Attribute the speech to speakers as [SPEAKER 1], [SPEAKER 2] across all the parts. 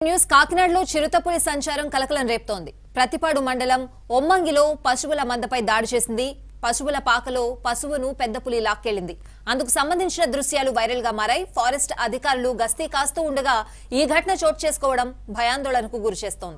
[SPEAKER 1] News కాకినాడలో చిరుతపులి సంచారం కలకలం రేపుతోంది ప్రతిపాడు మండలం ఒమ్మంగిలో పశువుల మందపై దాడి చేసింది పశువుల పాకలో పశువును పెద్ద పులి లాక్కెళ్లింది అందుకు సంబంధించిన దృశ్యాలు వైరల్ గా మారాయి ఫారెస్ట్ అధికారులు గస్తీ కాస్తూ ఉండగా ఈ ఘటన చోటు చేసుకోవడం భయాందోళనకు గురిచేస్తోంది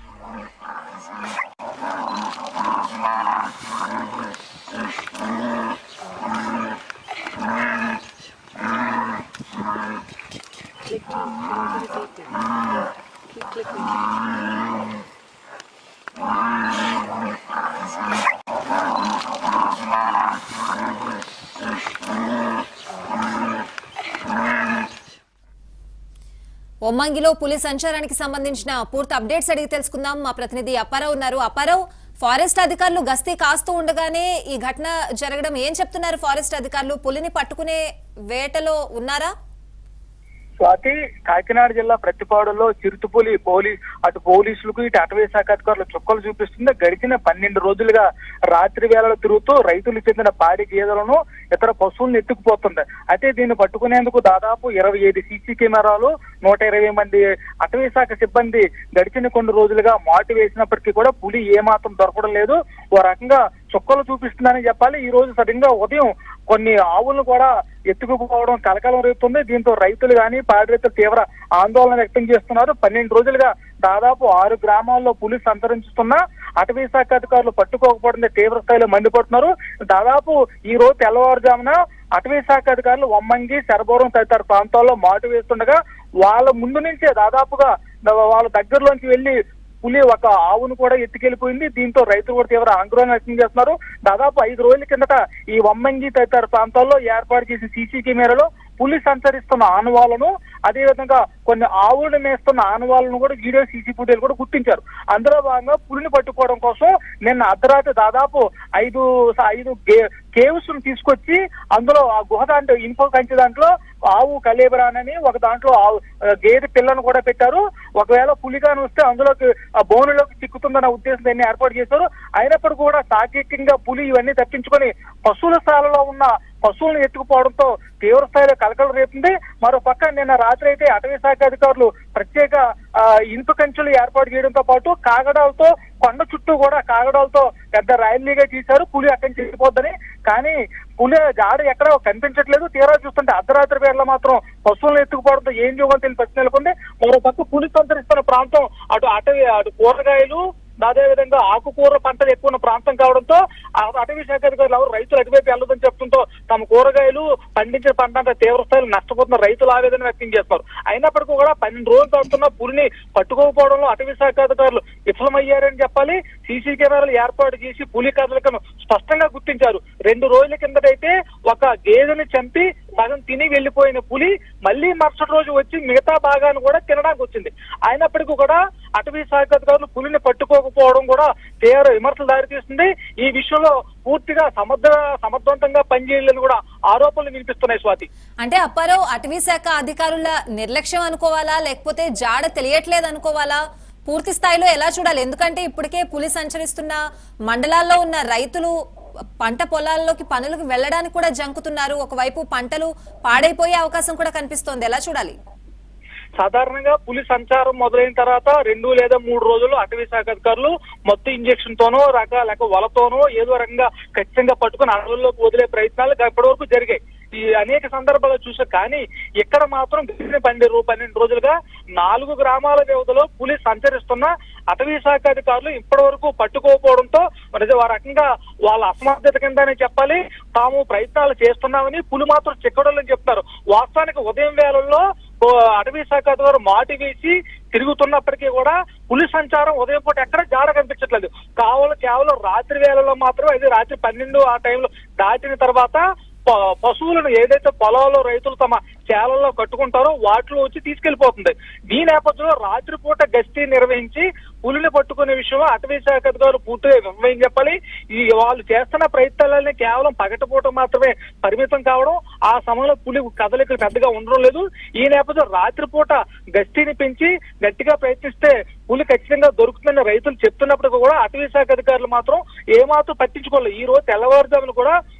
[SPEAKER 1] ఒమ్మంగిలో పులి సంచారానికి సంబంధించిన పూర్తి అప్డేట్స్ అడిగి తెలుసుకుందాం మా ప్రతినిధి అప్పారావు ఉన్నారు అప్పారావు ఫారెస్ట్ అధికారులు గస్తీ కాస్తూ ఉండగానే ఈ ఘటన జరగడం ఏం చెప్తున్నారు ఫారెస్ట్ అధికారులు పులిని పట్టుకునే వేటలో ఉన్నారా
[SPEAKER 2] స్వాతి కాకినాడ జిల్లా ప్రతిపాడులో చిరుతుపులి పోలీస్ అటు పోలీసులకు ఇటు అటవీ శాఖ అధికారులు చుక్కలు చూపిస్తుంది గడిచిన పన్నెండు రోజులుగా రాత్రి వేళలో తిరుగుతూ రైతులు చెందిన పాడి గేదెలను ఇతర పశువులను ఎత్తుకుపోతుంది అయితే దీన్ని పట్టుకునేందుకు దాదాపు ఇరవై ఐదు సీసీ కెమెరాలు నూట ఇరవై మంది అటవీ శాఖ సిబ్బంది గడిచిన కొన్ని రోజులుగా మాటు వేసినప్పటికీ కూడా పులి ఏమాత్రం దొరకడం లేదు ఓ రకంగా చుక్కలు చూపిస్తుందని చెప్పాలి ఈ రోజు సడన్ గా ఉదయం కొన్ని ఆవులను కూడా ఎత్తుకుపోవడం కలకలం రేపుతుంది దీంతో రైతులు కానీ పాడి రైతులు తీవ్ర ఆందోళన వ్యక్తం చేస్తున్నారు పన్నెండు రోజులుగా దాదాపు ఆరు గ్రామాల్లో పులి సంతరించుతున్నా అటవీ శాఖ అధికారులు పట్టుకోకపోవడంతో తీవ్ర స్థాయిలో మండిపడుతున్నారు దాదాపు ఈ రోజు తెల్లవారుజామున అటవీ శాఖ అధికారులు వమ్మంగి శరబోరం తదితర ప్రాంతాల్లో మాటు వేస్తుండగా వాళ్ళ ముందు నుంచే దాదాపుగా వాళ్ళ దగ్గరలోంచి వెళ్లి పులి ఒక ఆవును కూడా ఎత్తుకెళ్లిపోయింది దీంతో రైతులు కూడా తీవ్ర ఆందోళన వ్యక్తం చేస్తున్నారు దాదాపు ఐదు రోజుల కిందట ఈ వమ్మంగి తదితర ప్రాంతాల్లో ఏర్పాటు చేసిన సీసీ కెమెరాలో పులి సంచరిస్తున్న ఆనవాళ్లను అదేవిధంగా కొన్ని ఆవులను మేస్తున్న ఆనవాళ్లను కూడా వీడియో సీసీ ఫుటేజ్ కూడా గుర్తించారు అందులో భాగంగా పులిని పట్టుకోవడం కోసం నిన్న అర్ధరాత్రి దాదాపు ఐదు ఐదు కేవ్స్ ను తీసుకొచ్చి అందులో ఆ గుహ దాంట్లో ఇనుప కంచె దాంట్లో ఆవు కలేబరానని ఒక దాంట్లో ఆవు గేదె పిల్లను కూడా పెట్టారు ఒకవేళ పులిగాని వస్తే అందులోకి ఆ బోనులోకి చిక్కుతుందన్న ఉద్దేశం దీన్ని ఏర్పాటు చేశారు అయినప్పటికీ కూడా సాంకేతికంగా పులి ఇవన్నీ తప్పించుకొని పశువుల స్థానంలో ఉన్న పశువులను ఎత్తుకుపోవడంతో తీవ్ర స్థాయిలో కలకలం రేపింది మరో పక్క నిన్న రాత్రి అయితే అటవీ శాఖ అధికారులు ప్రత్యేక ఆ, ఇనుప కంచెలు ఏర్పాటు చేయడంతో పాటు కాగడాలతో కొండ చుట్టూ కూడా కాగడాలతో పెద్ద ర్యాలీగా తీశారు పులి అక్కడి నుంచి వెళ్ళిపోద్దని కానీ పులి జాడ ఎక్కడ కనిపించట్లేదు తీరా చూస్తుంటే అర్ధరాత్రి వేళ మాత్రం పశువులను ఎత్తుకుపోవడంతో ఏం చేయగో తెలియని పరిస్థితి నెలకొంది మరో పక్క పులి సంతరిస్తున్న ప్రాంతం అటు అటవీ అటు కూరగాయలు అదే విధంగా ఆకుకూర పంటలు ఎక్కువ ఉన్న ప్రాంతం కావడంతో ఆ అటవీ శాఖ అధికారులు ఎవరు రైతులు అటువైపు వెళ్ళదని చెప్తుంటో తమ కూరగాయలు పండించిన పంట అంతా తీవ్ర స్థాయిలో నష్టపోతున్న రైతులు ఆవేదన వ్యక్తం చేస్తారు అయినప్పటికీ కూడా పన్నెండు రోజులు తడుతున్న పులిని పట్టుకోకపోవడంలో అటవీ శాఖ అధికారులు విఫలమయ్యారని చెప్పాలి సీసీ కెమెరాలు ఏర్పాటు చేసి పులి కదలికను స్పష్టంగా గుర్తించారు రెండు రోజుల కిందటైతే ఒక గేదెని చంపి సగం తిని వెళ్లిపోయిన పులి మళ్ళీ మరుసటి రోజు వచ్చి మిగతా భాగాన్ని కూడా తినడానికి వచ్చింది అయినప్పటికీ కూడా అటవీ శాఖ అధికారులు పులిని పట్టుకోకపోవడం కూడా తీవ్ర విమర్శలు దారితీస్తుంది ఈ విషయంలో పూర్తిగా సమర్థ సమర్థవంతంగా పనిచేయాలని కూడా ఆరోపణలు వినిపిస్తున్నాయి స్వాతి
[SPEAKER 1] అంటే అప్పారావు అటవీ శాఖ అధికారుల నిర్లక్ష్యం అనుకోవాలా లేకపోతే జాడ తెలియట్లేదు అనుకోవాలా పూర్తి స్థాయిలో ఎలా చూడాలి ఎందుకంటే ఇప్పటికే పులి సంచరిస్తున్న మండలాల్లో ఉన్న రైతులు పంట పొలాల్లోకి పనులకు వెళ్ళడానికి కూడా జంకుతున్నారు ఒకవైపు పంటలు పాడైపోయే అవకాశం కూడా కనిపిస్తోంది ఎలా చూడాలి
[SPEAKER 2] సాధారణంగా పులి సంచారం మొదలైన తర్వాత రెండు లేదా మూడు రోజులు అటవీ శాఖ అధికారులు మొత్తం ఇంజక్షన్ తోనో రక లేక వలతోనో ఏదో రకంగా ఖచ్చితంగా పట్టుకుని అడవుల్లోకి వదిలే ప్రయత్నాలు ఇప్పటి వరకు జరిగాయి ఈ అనేక సందర్భాలు చూసా కానీ ఇక్కడ మాత్రం గడిచిన పన్నెండు పన్నెండు రోజులుగా నాలుగు గ్రామాల వ్యవధిలో పులి సంచరిస్తున్న అటవీ శాఖ అధికారులు ఇప్పటి వరకు పట్టుకోకపోవడంతో మరి ఆ రకంగా వాళ్ళ అసమర్థత కిందనే చెప్పాలి తాము ప్రయత్నాలు చేస్తున్నామని పులి మాత్రం చిక్కడని చెప్తారు వాస్తవానికి ఉదయం వేళల్లో ఓ అటవీ శాఖ అధికారులు మాటి వేసి తిరుగుతున్నప్పటికీ కూడా పులి సంచారం ఉదయం పూట ఎక్కడ జాడ కనిపించట్లేదు కావాలి కేవలం రాత్రి వేళలో మాత్రం అది రాత్రి పన్నెండు ఆ టైంలో దాటిన తర్వాత ప- పశువులను ఏదైతే పొలాల్లో రైతులు తమ చేలల్లో కట్టుకుంటారో వాటిలో వచ్చి తీసుకెళ్లిపోతుంది ఈ నేపథ్యంలో రాత్రిపూట గస్తీ నిర్వహించి పులిని పట్టుకునే విషయంలో అటవీ శాఖ అధికారులు పూర్తిగా విఫలం చెప్పాలి ఈ వాళ్ళు చేస్తున్న ప్రయత్నాలన్నీ కేవలం పగటిపూట మాత్రమే పరిమితం కావడం ఆ సమయంలో పులి కదలికలు పెద్దగా ఉండడం లేదు ఈ నేపథ్యంలో రాత్రిపూట గస్తీని పెంచి గట్టిగా ప్రయత్నిస్తే పులి ఖచ్చితంగా దొరుకుతుందని రైతులు చెప్తున్నప్పటికీ కూడా అటవీ శాఖ అధికారులు మాత్రం ఏమాత్రం పట్టించుకోలేదు ఈ రోజు తెల్లవారుజామున కూడా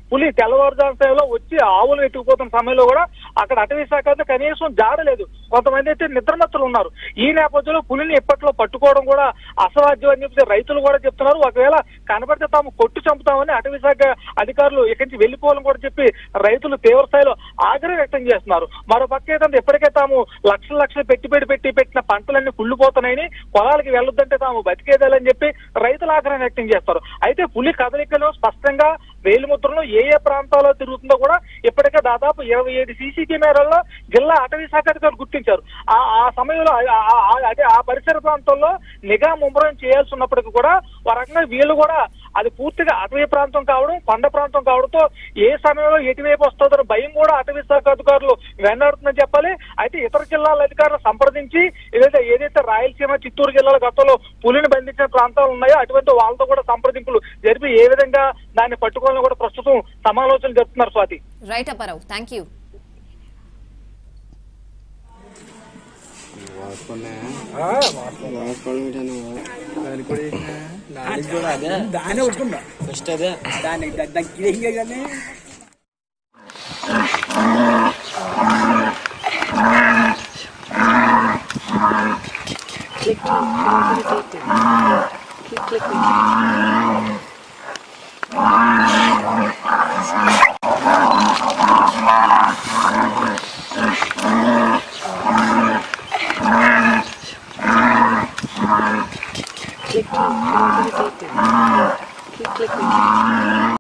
[SPEAKER 2] పులి తెల్లవారుజాము సమయంలో వచ్చి ఆవులు ఎత్తుకుపోతున్న సమయంలో కూడా అక్కడ అటవీ శాఖ అయితే కనీసం జాడలేదు కొంతమంది అయితే నిద్రమత్తులు ఉన్నారు ఈ నేపథ్యంలో పులిని ఇప్పట్లో పట్టుకోవడం కూడా అసాధ్యం అని చెప్పి రైతులు కూడా చెప్తున్నారు ఒకవేళ కనబడితే తాము కొట్టు చంపుతామని అటవీ శాఖ అధికారులు ఇక్కడి నుంచి వెళ్లిపోవాలని కూడా చెప్పి రైతులు తీవ్ర స్థాయిలో ఆగ్రహం వ్యక్తం చేస్తున్నారు మరో పక్క ఏంటంటే ఇప్పటికే తాము లక్షల లక్షలు పెట్టుబడి పెట్టి పెట్టిన పంటలన్నీ కుళ్ళిపోతున్నాయని పొలాలకి వెళ్ళొద్దంటే తాము బతికేదాలని చెప్పి రైతులు ఆగ్రహం వ్యక్తం చేస్తారు అయితే పులి కదలికలో స్పష్టంగా వేలిముద్రలో ఏ ఏ ప్రాంతాల్లో తిరుగుతుందో కూడా ఇప్పటికే దాదాపు ఇరవై ఏడు సీసీ కెమెరాల్లో జిల్లా అటవీ శాఖ అధికారులు గుర్తించారు ఆ ఆ సమయంలో ఆ- ఆ- ఆ- అదే ఆ పరిసర ప్రాంతాల్లో నిఘా ముమ్మరం చేయాల్సి ఉన్నప్పటికీ కూడా ఒక రకంగా వీళ్ళు కూడా అది పూర్తిగా అటవీ ప్రాంతం కావడం కొండ ప్రాంతం కావడంతో ఏ సమయంలో ఎటువైపు వస్తుందో భయం కూడా అటవీ శాఖ అధికారులు వెన్నాడుతుందని చెప్పాలి అయితే ఇతర జిల్లాల అధికారులు సంప్రదించి ఏదైతే ఏదైతే రాయలసీమ చిత్తూరు జిల్లాల గతంలో పులిని బంధించిన ప్రాంతాలు ఉన్నాయో అటువంటి వాళ్ళతో కూడా సంప్రదింపులు జరిపి ఏ విధంగా దాన్ని పట్టుకోవాలని కూడా ప్రస్తుతం సమాలోచనలు జరుపుతున్నారు Swathi
[SPEAKER 1] right Apparao thank you
[SPEAKER 3] దానే ఉట్టుకుందా
[SPEAKER 4] ఫస్ట్ అదే
[SPEAKER 3] దాన్ని దానికి ఏం కానీ
[SPEAKER 5] Click, click, click, click, click, click, click.